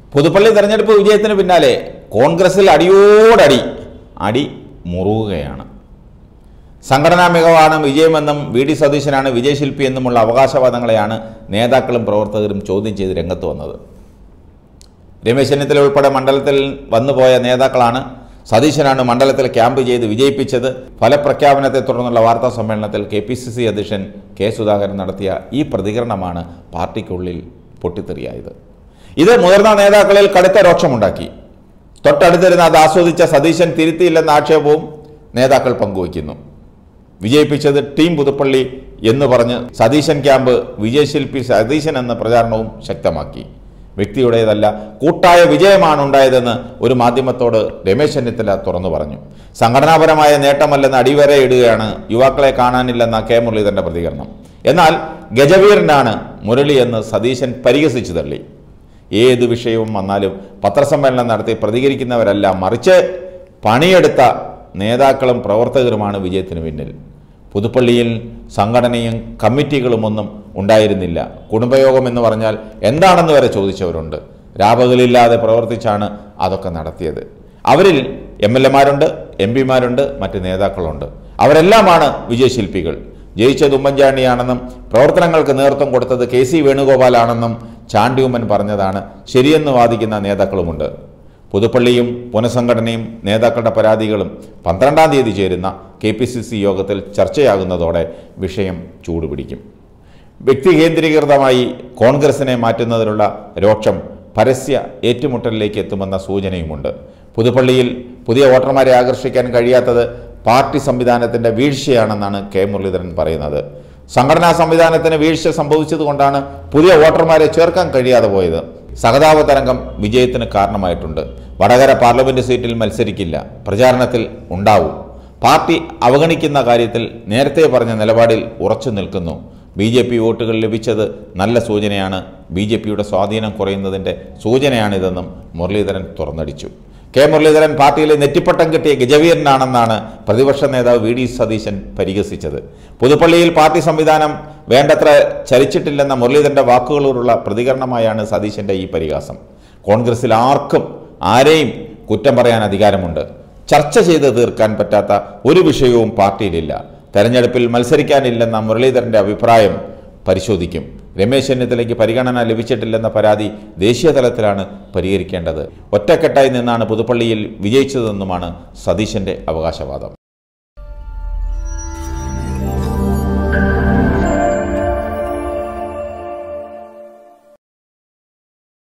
പുതുപ്പള്ളി തെരഞ്ഞെടുപ്പ് വിജയത്തിന് പിന്നാലെ കോൺഗ്രസിൽ അടിയോടടി അടി മുറുകുകയാണ് സംഘടനാ മികവാണ് വിജയമെന്നും വി ഡി സതീശനാണ് വിജയശില്പി എന്നുമുള്ള അവകാശവാദങ്ങളെയാണ് നേതാക്കളും പ്രവർത്തകരും ചോദ്യം ചെയ്ത് രംഗത്ത് വന്നത് രമേശ് ചെന്നിത്തല ഉൾപ്പെടെ മണ്ഡലത്തിൽ വന്നുപോയ നേതാക്കളാണ് സതീശനാണ് മണ്ഡലത്തിൽ ക്യാമ്പ് ചെയ്ത് വിജയിപ്പിച്ചത് ഫലപ്രഖ്യാപനത്തെ തുടർന്നുള്ള വാർത്താ സമ്മേളനത്തിൽ കെ പി സി സി അധ്യക്ഷൻ കെ സുധാകരൻ നടത്തിയ ഈ പ്രതികരണമാണ് പാർട്ടിക്കുള്ളിൽ പൊട്ടിത്തെറിയായത് ഇത് മുതിർന്ന നേതാക്കളിൽ കടുത്ത രോക്ഷമുണ്ടാക്കി തൊട്ടടുത്തിരുന്ന് അത് ആസ്വദിച്ച സതീശൻ തിരുത്തിയില്ലെന്ന ആക്ഷേപവും നേതാക്കൾ പങ്കുവയ്ക്കുന്നു വിജയിപ്പിച്ചത് ടീം പുതുപ്പള്ളി എന്ന് പറഞ്ഞ് സതീശൻ ക്യാമ്പ് വിജയശില്പി സതീശൻ എന്ന പ്രചാരണവും ശക്തമാക്കി വ്യക്തിയുടേതല്ല കൂട്ടായ വിജയമാണ് ഉണ്ടായതെന്ന് ഒരു മാധ്യമത്തോട് രമേശ് ചെന്നിത്തല തുറന്നു പറഞ്ഞു സംഘടനാപരമായ നേട്ടമല്ലെന്ന് അടിവരയിടുകയാണ് യുവാക്കളെ കാണാനില്ലെന്ന കെ മുരളീധരന്റെ പ്രതികരണം എന്നാൽ ഗജവീരനാണ് മുരളി എന്ന് സതീശൻ പരിഹസിച്ചു തള്ളി ഏത് വിഷയവും വന്നാലും പത്രസമ്മേളനം നടത്തി പ്രതികരിക്കുന്നവരല്ല മറിച്ച് പണിയെടുത്ത നേതാക്കളും പ്രവർത്തകരുമാണ് വിജയത്തിന് പിന്നിൽ പുതുപ്പള്ളിയിൽ സംഘടനയും കമ്മിറ്റികളുമൊന്നും ഉണ്ടായിരുന്നില്ല കുടുംബയോഗം എന്ന് പറഞ്ഞാൽ എന്താണെന്ന് വരെ ചോദിച്ചവരുണ്ട് രാപകലില്ലാതെ പ്രവർത്തിച്ചാണ് അതൊക്കെ നടത്തിയത് അവരിൽ എം എൽ എമാരുണ്ട് എം പിമാരുണ്ട് മറ്റ് നേതാക്കളുണ്ട് അവരെല്ലാമാണ് വിജയശില്പികൾ ജയിച്ചത് ഉമ്മൻചാണ്ടിയാണെന്നും പ്രവർത്തനങ്ങൾക്ക് നേതൃത്വം കൊടുത്തത് കെ സി വേണുഗോപാലാണെന്നും ചാണ്ടിയുമ്മൻ പറഞ്ഞതാണ് ശരിയെന്ന് വാദിക്കുന്ന നേതാക്കളുമുണ്ട് പുതുപ്പള്ളിയും പുനഃസംഘടനയും നേതാക്കളുടെ പരാതികളും പന്ത്രണ്ടാം തീയതി ചേരുന്ന കെ പി സി സി യോഗത്തിൽ ചർച്ചയാകുന്നതോടെ വിഷയം ചൂടുപിടിക്കും വ്യക്തി കേന്ദ്രീകൃതമായി കോൺഗ്രസിനെ മാറ്റുന്നതിനുള്ള രോക്ഷം പരസ്യ ഏറ്റുമുട്ടലിലേക്ക് എത്തുമെന്ന സൂചനയുമുണ്ട് പുതുപ്പള്ളിയിൽ പുതിയ വോട്ടർമാരെ ആകർഷിക്കാൻ കഴിയാത്തത് പാർട്ടി സംവിധാനത്തിന്റെ വീഴ്ചയാണെന്നാണ് കെ മുരളീധരൻ പറയുന്നത് സംഘടനാ സംവിധാനത്തിന് വീഴ്ച സംഭവിച്ചതുകൊണ്ടാണ് പുതിയ വോട്ടർമാരെ ചേർക്കാൻ കഴിയാതെ പോയത് സഹതാപ തരംഗം വിജയത്തിന് കാരണമായിട്ടുണ്ട് വടകര പാർലമെന്റ് സീറ്റിൽ മത്സരിക്കില്ല പ്രചാരണത്തിൽ ഉണ്ടാവും പാർട്ടി അവഗണിക്കുന്ന കാര്യത്തിൽ നേരത്തെ പറഞ്ഞ നിലപാടിൽ ഉറച്ചു നിൽക്കുന്നു ബി ജെ പി വോട്ടുകൾ ലഭിച്ചത് നല്ല സൂചനയാണ് ബി ജെ പിയുടെ സ്വാധീനം കുറയുന്നതിൻ്റെ സൂചനയാണിതെന്നും മുരളീധരൻ തുറന്നടിച്ചു കെ മുരളീധരൻ പാർട്ടിയിലെ നെറ്റിപ്പട്ടം കിട്ടിയ ഗജവീരനാണെന്നാണ് പ്രതിപക്ഷ നേതാവ് വി ഡി സതീശൻ പരിഹസിച്ചത് പുതുപ്പള്ളിയിൽ പാർട്ടി സംവിധാനം വേണ്ടത്ര ചലിച്ചിട്ടില്ലെന്ന മുരളീധരന്റെ വാക്കുകളോടുള്ള പ്രതികരണമായാണ് സതീശന്റെ ഈ പരിഹാസം കോൺഗ്രസിൽ ആർക്കും ആരെയും കുറ്റം പറയാൻ അധികാരമുണ്ട് ചർച്ച ചെയ്ത് തീർക്കാൻ പറ്റാത്ത ഒരു വിഷയവും പാർട്ടിയിലില്ല തെരഞ്ഞെടുപ്പിൽ മത്സരിക്കാനില്ലെന്ന മുരളീധരന്റെ അഭിപ്രായം പരിശോധിക്കും രമേശ് ചെന്നിത്തലയ്ക്ക് പരിഗണന ലഭിച്ചിട്ടില്ലെന്ന പരാതി ദേശീയ തലത്തിലാണ് പരിഹരിക്കേണ്ടത് ഒറ്റക്കെട്ടായി നിന്നാണ് പുതുപ്പള്ളിയിൽ വിജയിച്ചതെന്നുമാണ് സതീശന്റെ അവകാശവാദം